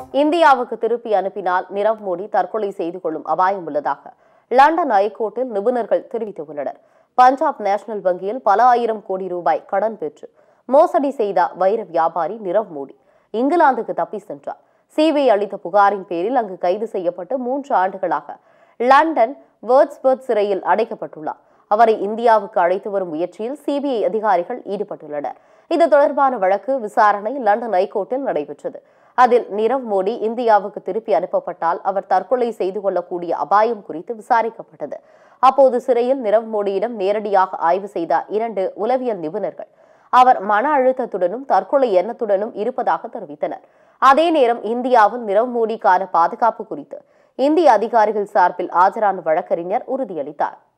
இந்தியாவுக்கு திருப்பி அனுப்பினால் நிரவ் மோடி தற்கொலை செய்து கொள்ளும் அபாயம் உள்ளதாக லண்டன் ஐகோர்ட்டில் நிபுணர்கள் தெரிவித்துள்ளனர் பஞ்சாப் நேஷனல் வங்கியில் பல ஆயிரம் கோடி ரூபாய் கடன் பெற்று மோசடி செய்த வைர வியாபாரி நிரவ் மோடி இங்கிலாந்துக்கு தப்பி சென்றார் சிபிஐ அளித்த புகாரின் பேரில் அங்கு கைது செய்யப்பட்டு மூன்று ஆண்டுகளாக லண்டன் வேர்ட்ஸ்பர்த் சிறையில் அடைக்கப்பட்டுள்ளார் அவரை இந்தியாவுக்கு அழைத்து வரும் முயற்சியில் சிபிஐ அதிகாரிகள் ஈடுபட்டுள்ளனர் இது தொடர்பான வழக்கு விசாரணை லண்டன் ஐகோர்ட்டில் நடைபெற்றது அதில் நிரவ் மோடி இந்தியாவுக்கு திருப்பி அனுப்பப்பட்டால் அவர் தற்கொலை செய்து கொள்ளக்கூடிய அபாயம் குறித்து விசாரிக்கப்பட்டது அப்போது சிறையில் நிரவ் மோடியிடம் நேரடியாக ஆய்வு செய்த இரண்டு உளவியல் நிபுணர்கள் அவர் மன அழுத்தத்துடனும் தற்கொலை எண்ணத்துடனும் இருப்பதாக தெரிவித்தனர் அதே நேரம் இந்தியாவில் நிரவ் மோடிக்கான பாதுகாப்பு குறித்து இந்திய அதிகாரிகள் சார்பில் ஆஜரான வழக்கறிஞர் உறுதியளித்தார்